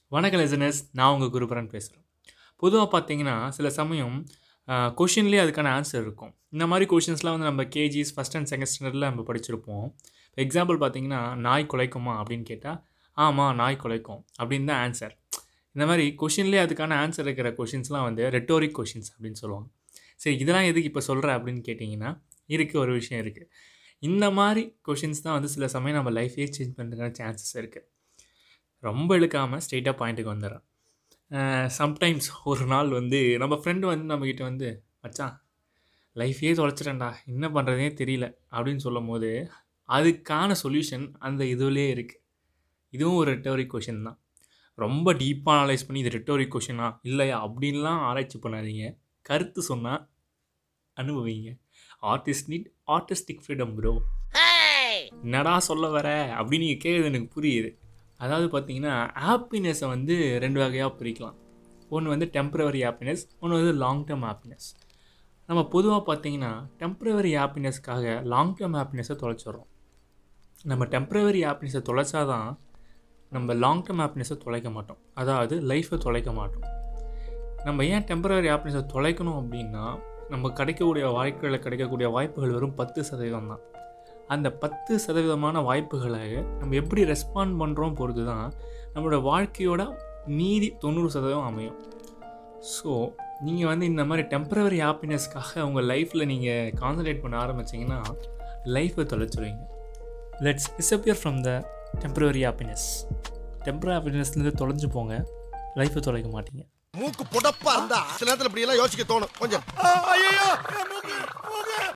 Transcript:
வணக்கம் லிசனர்ஸ் நான் உங்கள் குருபரன் பேசுகிறேன் பொதுவாக பார்த்தீங்கன்னா சில சமயம் கொஷின்லேயே அதுக்கான ஆன்சர் இருக்கும் இந்த மாதிரி கொஷின்ஸ்லாம் வந்து நம்ம கேஜிஸ் ஃபஸ்ட் அண்ட் செகண்ட் ஸ்டாண்டர்டில் நம்ம படிச்சிருப்போம் எக்ஸாம்பிள் பார்த்தீங்கன்னா நாய் குலைக்குமா அப்படின்னு கேட்டால் ஆமாம் நாய் குலைக்கும் அப்படின்னு தான் ஆன்சர் இந்த மாதிரி கொஷின்லேயே அதுக்கான ஆன்சர் இருக்கிற கொஷின்ஸ்லாம் வந்து ரெட்டோரிக் கொஷின்ஸ் அப்படின்னு சொல்லுவாங்க சரி இதெல்லாம் எதுக்கு இப்போ சொல்கிற அப்படின்னு கேட்டிங்கன்னா இருக்குது ஒரு விஷயம் இருக்குது இந்த மாதிரி கொஷின்ஸ் தான் வந்து சில சமயம் நம்ம லைஃபே சேஞ்ச் பண்ணுறதுக்கான சான்சஸ் இருக்குது ரொம்ப இழுக்காமல் ஸ்ட்ரெயிட்டாக பாயிண்ட்டுக்கு வந்துடுறேன் சம்டைம்ஸ் ஒரு நாள் வந்து நம்ம ஃப்ரெண்டு வந்து நம்மக்கிட்ட வந்து மச்சான் லைஃபே தொலைச்சிட்டேன்டா என்ன பண்ணுறதே தெரியல அப்படின்னு சொல்லும் போது அதுக்கான சொல்யூஷன் அந்த இதுலேயே இருக்குது இதுவும் ஒரு ரெட்டோரிக் கொஷின் தான் ரொம்ப டீப்பாக அனலைஸ் பண்ணி இது ரெட்டோரிக் கொஷினா இல்லையா அப்படின்லாம் ஆராய்ச்சி பண்ணாதீங்க கருத்து சொன்னால் அனுபவிங்க artist need artistic freedom bro என்னடா சொல்ல வர அப்படின்னு நீங்கள் கேட்குறது எனக்கு புரியுது அதாவது பார்த்தீங்கன்னா ஹாப்பினஸை வந்து ரெண்டு வகையாக பிரிக்கலாம் ஒன்று வந்து டெம்ப்ரவரி ஹாப்பினஸ் ஒன்று வந்து லாங் டேர்ம் ஹாப்பினஸ் நம்ம பொதுவாக பார்த்தீங்கன்னா டெம்ப்ரவரி ஹாப்பினஸ்க்காக லாங் டேர்ம் ஹாப்பினஸை தொலைச்சிடுறோம் நம்ம டெம்ப்ரவரி ஹாப்பினஸை தொலைச்சாதான் நம்ம லாங் டேர்ம் ஹாப்பினஸை தொலைக்க மாட்டோம் அதாவது லைஃப்பை தொலைக்க மாட்டோம் நம்ம ஏன் டெம்பரரி ஹாப்பினஸை தொலைக்கணும் அப்படின்னா நம்ம கிடைக்கக்கூடிய வாழ்க்கையில் கிடைக்கக்கூடிய வாய்ப்புகள் வெறும் பத்து சதவீதம் தான் அந்த பத்து சதவீதமான வாய்ப்புகளை நம்ம எப்படி ரெஸ்பாண்ட் பண்ணுறோம் பொறுத்து தான் நம்மளோட வாழ்க்கையோட மீதி தொண்ணூறு சதவீதம் அமையும் ஸோ நீங்கள் வந்து இந்த மாதிரி டெம்பரவரி ஹாப்பினஸ்க்காக உங்கள் லைஃப்பில் நீங்கள் கான்சன்ட்ரேட் பண்ண ஆரம்பிச்சிங்கன்னா லைஃப்பை தொலைச்சிருவீங்க let's disappear from the temporary happiness temporary ஹாப்பினஸ்லேருந்து தொலைஞ்சு போங்க லைஃப்பை தொலைக்க மாட்டீங்க மூக்கு புடப்பா இருந்தா சில நேரத்துல இப்படி எல்லாம் யோசிக்க தோணும் கொஞ்சம்